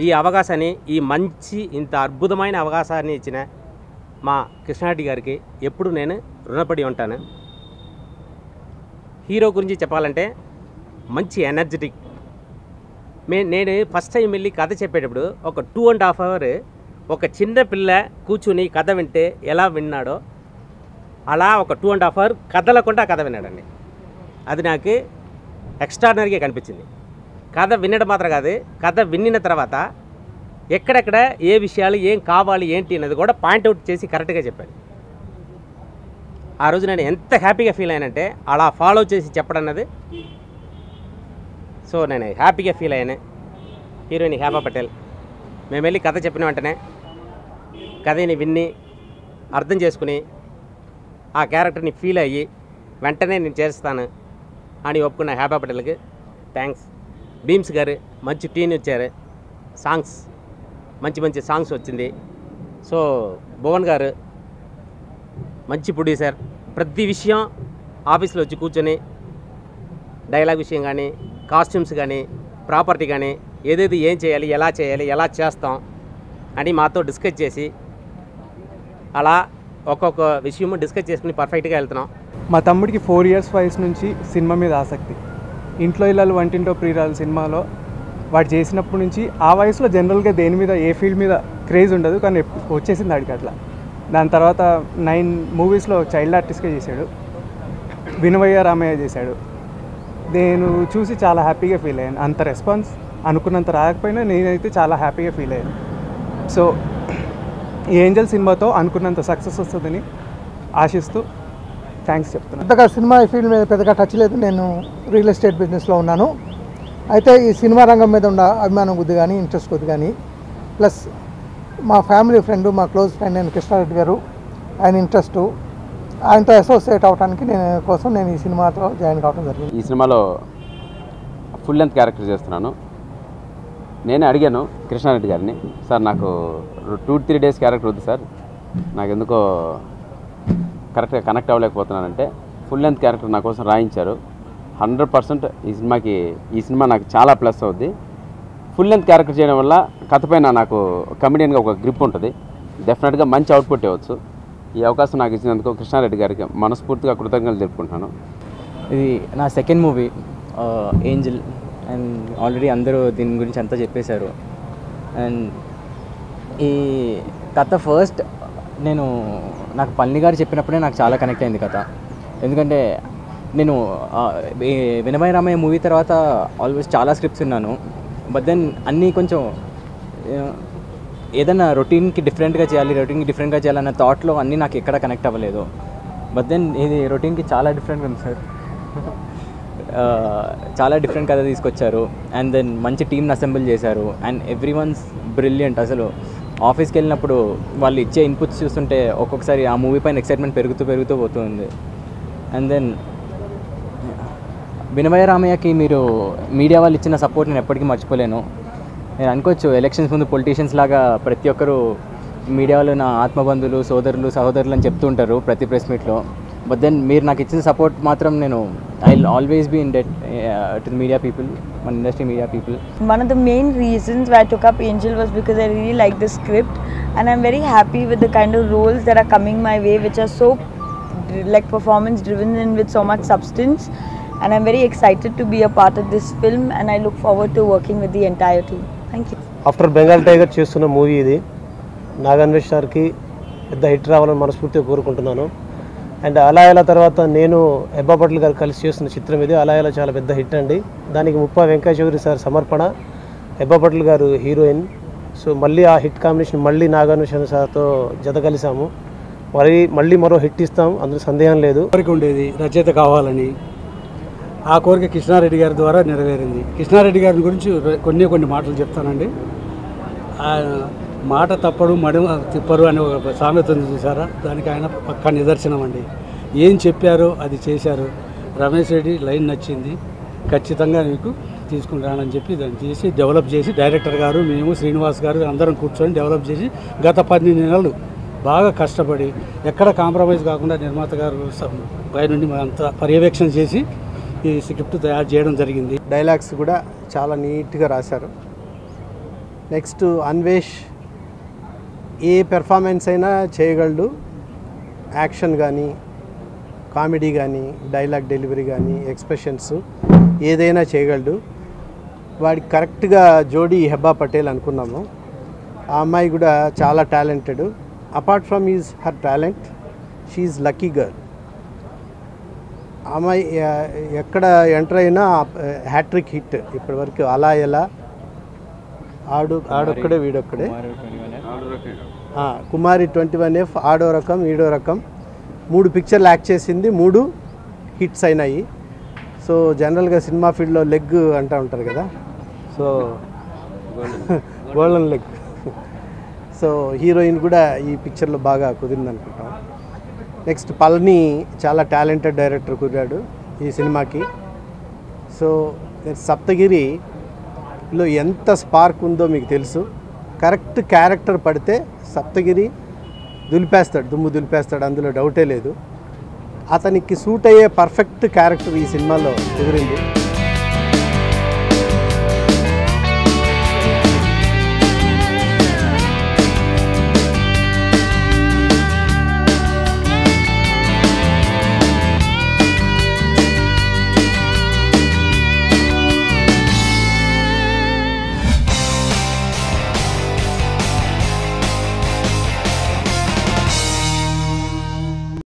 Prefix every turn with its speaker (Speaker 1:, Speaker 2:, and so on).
Speaker 1: ఈ అవకాశాన్ని ఈ మంచి ఇంత అద్భుతమైన అవకాశాన్ని ఇచ్చిన మా కృష్ణారెడ్డి గారికి ఎప్పుడు నేను రుణపడి ఉంటాను హీరో గురించి చెప్పాలంటే మంచి ఎనర్జెటిక్ మే నేను ఫస్ట్ టైం వెళ్ళి కథ చెప్పేటప్పుడు ఒక టూ అండ్ హాఫ్ అవర్ ఒక చిన్న పిల్ల కూర్చుని కథ వింటే ఎలా విన్నాడో అలా ఒక టూ అండ్ హాఫ్ అవర్ కథలకుండా కథ విన్నాడండి అది నాకు ఎక్స్ట్రాడినరీగా కనిపించింది కథ వినడం మాత్రం కాదు కథ వినిన తర్వాత ఎక్కడెక్కడ ఏ విషయాలు ఏం కావాలి ఏంటి అనేది కూడా పాయింట్అవుట్ చేసి కరెక్ట్గా చెప్పాడు ఆ రోజు నేను ఎంత హ్యాపీగా ఫీల్ అయ్యానంటే అలా ఫాలో చేసి చెప్పడం అన్నది సో నేను హ్యాపీగా ఫీల్ అయ్యాను హీరోయిన్ హ్యాపా పటేల్ మేము వెళ్ళి కథ చెప్పిన వెంటనే కథని విన్ని అర్థం చేసుకుని ఆ క్యారెక్టర్ని ఫీల్ అయ్యి వెంటనే నేను చేస్తాను అని ఒప్పుకున్న హ్యాపా పటేల్కి థ్యాంక్స్ భీమ్స్ గారు మంచి టీన్ వచ్చారు సాంగ్స్ మంచి మంచి సాంగ్స్ వచ్చింది సో భువన్ గారు మంచి ప్రొడ్యూసర్ ప్రతి విషయం ఆఫీస్లో వచ్చి కూర్చొని డైలాగ్ విషయం కానీ కాస్ట్యూమ్స్ కానీ ప్రాపర్టీ కానీ ఏదేది ఏం చేయాలి ఎలా చేయాలి ఎలా చేస్తాం అని మాతో డిస్కస్ చేసి అలా ఒక్కొక్క విషయము డిస్కస్ చేసుకుని పర్ఫెక్ట్గా వెళ్తున్నాం
Speaker 2: మా తమ్ముడికి ఫోర్ ఇయర్స్ వయసు నుంచి సినిమా మీద ఆసక్తి ఇంట్లో ఇళ్ళలు వంటింటో ప్రియురాలు సినిమాలో వాడు చేసినప్పటి నుంచి ఆ వయసులో జనరల్గా దేని మీద ఏ ఫీల్డ్ మీద క్రేజ్ ఉండదు కానీ ఎప్పు- వచ్చేసింది ఆడికి అట్లా దాని తర్వాత నైన్ మూవీస్లో చైల్డ్ ఆర్టిస్ట్గా చేశాడు వినవయ్య రామయ్య చేశాడు నేను చూసి చాలా హ్యాపీగా ఫీల్ అయ్యాను అంత రెస్పాన్స్ అనుకున్నంత రాకపోయినా నేనైతే చాలా హ్యాపీగా ఫీల్ అయ్యాను సో ఈ ఏంజల్ సినిమాతో అనుకున్నంత సక్సెస్ వస్తుందని ఆశిస్తూ థ్యాంక్స్ చెప్తున్నాను
Speaker 3: పెద్దగా సినిమా ఫీల్డ్ మీద పెద్దగా టచ్ లేదు నేను రియల్ ఎస్టేట్ బిజినెస్లో ఉన్నాను అయితే ఈ సినిమా రంగం మీద ఉన్న అభిమానం కొద్ది కానీ ఇంట్రెస్ట్ కొద్ది కానీ ప్లస్ మా ఫ్యామిలీ ఫ్రెండ్ మా క్లోజ్ ఫ్రెండ్ నేను కృష్ణారెడ్డి గారు ఆయన ఇంట్రెస్ట్ ఆయనతో అసోసియేట్ అవడానికి నేను కోసం నేను ఈ సినిమాతో జాయిన్ కావడం జరిగింది
Speaker 4: ఈ సినిమాలో ఫుల్ లెంత్ క్యారెక్టర్ చేస్తున్నాను నేనే అడిగాను కృష్ణారెడ్డి గారిని సార్ నాకు టూ త్రీ డేస్ క్యారెక్టర్ వద్దు సార్ నాకు ఎందుకో కరెక్ట్గా కనెక్ట్ అవ్వలేకపోతున్నానంటే ఫుల్ లెంత్ క్యారెక్టర్ నా కోసం రాయించారు హండ్రెడ్ పర్సెంట్ ఈ సినిమాకి ఈ సినిమా నాకు చాలా ప్లస్ అవుద్ది ఫుల్ లెంత్ క్యారెక్టర్ చేయడం వల్ల కథ పైన నాకు కమెడియన్గా ఒక గ్రిప్ ఉంటుంది డెఫినెట్గా మంచి అవుట్పుట్ ఇవ్వచ్చు ఈ అవకాశం నాకు ఇచ్చినందుకు కృష్ణారెడ్డి గారికి మనస్ఫూర్తిగా కృతజ్ఞతలు తెలుపుకుంటాను
Speaker 5: ఇది నా second movie Angel and already అందరూ దీని గురించి అంతా చెప్పేశారు అండ్ ఈ కథ ఫస్ట్ నేను నాకు పల్లి గారు చెప్పినప్పుడే నాకు చాలా కనెక్ట్ అయింది కథ ఎందుకంటే నేను ఆ, ఈ వినమయ రామయ్య మూవీ తర్వాత ఆల్మోస్ట్ చాలా స్క్రిప్ట్స్ విన్నాను బట్ దెన్ అన్నీ కొంచెం ఆ, ఏదైనా రొటీన్కి డిఫరెంట్గా చేయాలి రొటీన్కి డిఫరెంట్గా చేయాలన్న థాట్లో అన్నీ నాకు ఎక్కడ కనెక్ట్ అవ్వలేదు బట్ దెన్ ఇది రొటీన్కి చాలా డిఫరెంట్గా ఉంది సార్ ఆ, చాలా డిఫరెంట్ కథ తీసుకొచ్చారు అండ్ దెన్ మంచి టీమ్ని అసెంబుల్ చేశారు అండ్ ఎవ్రీ వన్స్ బ్రిలియంట్ అసలు ఆఫీస్కి వెళ్ళినప్పుడు వాళ్ళు ఇచ్చే ఇన్పుట్స్ చూస్తుంటే ఒక్కొక్కసారి ఆ మూవీ పైన ఎక్సైట్మెంట్ పెరుగుతూ పెరుగుతూ పోతుంది అండ్ దెన్ వినమయ రామయ్యకి మీరు మీడియా వాళ్ళు ఇచ్చిన సపోర్ట్ నేను ఎప్పటికీ మర్చిపోలేను నేను అనుకోవచ్చు ఎలక్షన్స్ ముందు పొలిటీషియన్స్ లాగా ప్రతి ఒక్కరు మీడియా వాళ్ళు నా ఆత్మబంధువులు సోదరులు సహోదరులు అని చెప్తూ ఉంటారు ప్రతి ప్రెస్ మీట్లో బట్ దెన్ మీరు నాకు ఇచ్చిన సపోర్ట్ మాత్రం నేను I always be in debt to the media people మన industry media people
Speaker 6: One of the main reasons why I took up Angel was because I really like the script and I'm very happy with the kind of roles that are coming my way which are so like performance driven and with so much substance and I'm very excited to be a part of this film and I look forward to working with the entire team. Thank you.
Speaker 7: After Bengal Tiger చేస్తున్న movie ఇది నాగన్వేష్ సార్కి పెద్ద hit రావాలని మనస్ఫూర్తిగా కోరుకుంటున్నాను and అలా ఎలా తర్వాత నేను హెబ్బా పటేల్ గారు కలిసి చేస్తున్న చిత్రం ఇది అలా ఎలా చాలా పెద్ద హిట్ అండి దానికి ముప్పా వెంకయ్య చౌదరి సార్ సమర్పణ హెబ్బా పటేల్ గారు హీరోయిన్ సో మళ్ళీ ఆ హిట్ కాంబినేషన్ మళ్ళీ నాగాన్వేష్ సార్తో జత కలిసాము మరి మళ్ళీ మరో హిట్ ఇస్తాం అందులో సందేహం లేదు
Speaker 8: కోరిక ఉండేది రచయిత కావాలని ఆ కోరిక కృష్ణారెడ్డి గారి ద్వారా నెరవేరింది కృష్ణారెడ్డి గారి గురించి కొన్ని కొన్ని మాటలు చెప్తానండి ఆ మాట తప్పడు మడిమ తిప్పరు అనే ఒక సామెత ఉంది చూసారా దానికి ఆయన పక్కా నిదర్శనం అండి ఏం చెప్పారో అది చేశారు రమేష్ రెడ్డి లైన్ నచ్చింది ఖచ్చితంగా మీకు తీసుకుంటానని చెప్పి దాన్ని చేసి డెవలప్ చేసి డైరెక్టర్ గారు మేము శ్రీనివాస్ గారు అందరం కూర్చొని డెవలప్ చేసి గత పన్నెండు నెలలు బాగా కష్టపడి ఎక్కడ కాంప్రమైజ్ కాకుండా నిర్మాత గారు స- పైనుండి అంతా పర్యవేక్షణ చేసి ఈ స్క్రిప్ట్ తయారు చేయడం జరిగింది
Speaker 2: డైలాగ్స్ కూడా చాలా నీట్గా రాశారు
Speaker 9: నెక్స్ట్ అన్వేష్ ఏ పెర్ఫార్మెన్స్ అయినా చేయగలడు యాక్షన్ కానీ కామెడీ కానీ డైలాగ్ డెలివరీ కానీ ఎక్స్ప్రెషన్స్ ఏదైనా చేయగలడు వాడికి కరెక్ట్గా జోడీ హెబ్బా పటేల్ అనుకున్నాము ఆ అమ్మాయి కూడా చాలా talented apart from is her talent she's lucky girl అమ్మాయి ఆ, ఎక్కడ ఎంటర్ అయినా హ్యాట్రిక్ హిట్ ఇప్పటివరకు అలా ఎలా ఆడు ఆడొక్కడే వీడొక్కడే ఆ, కుమారి ట్వంటీ వన్ ఎఫ్ ఆడో రకం ఈడో రకం మూడు పిక్చర్లు యాక్ట్ చేసింది మూడు హిట్స్ అయినాయి సో జనరల్గా సినిమా ఫీల్డ్లో లెగ్ అంటూ ఉంటారు కదా so golden leg so heroine కూడా ఈ పిక్చర్లో బాగా కుదిరింది అనుకుంటాం నెక్స్ట్ పళని చాలా టాలెంటెడ్ డైరెక్టర్ కుదిరాడు ఈ సినిమాకి సో సప్తగిరిలో ఎంత స్పార్క్ ఉందో మీకు తెలుసు కరెక్ట్ క్యారెక్టర్ పడితే సప్తగిరి దులిపేస్తాడు దుమ్ము దులిపేస్తాడు అందులో డౌటే లేదు అతనికి సూట్ అయ్యే పర్ఫెక్ట్ క్యారెక్టర్ ఈ సినిమాలో కుదిరింది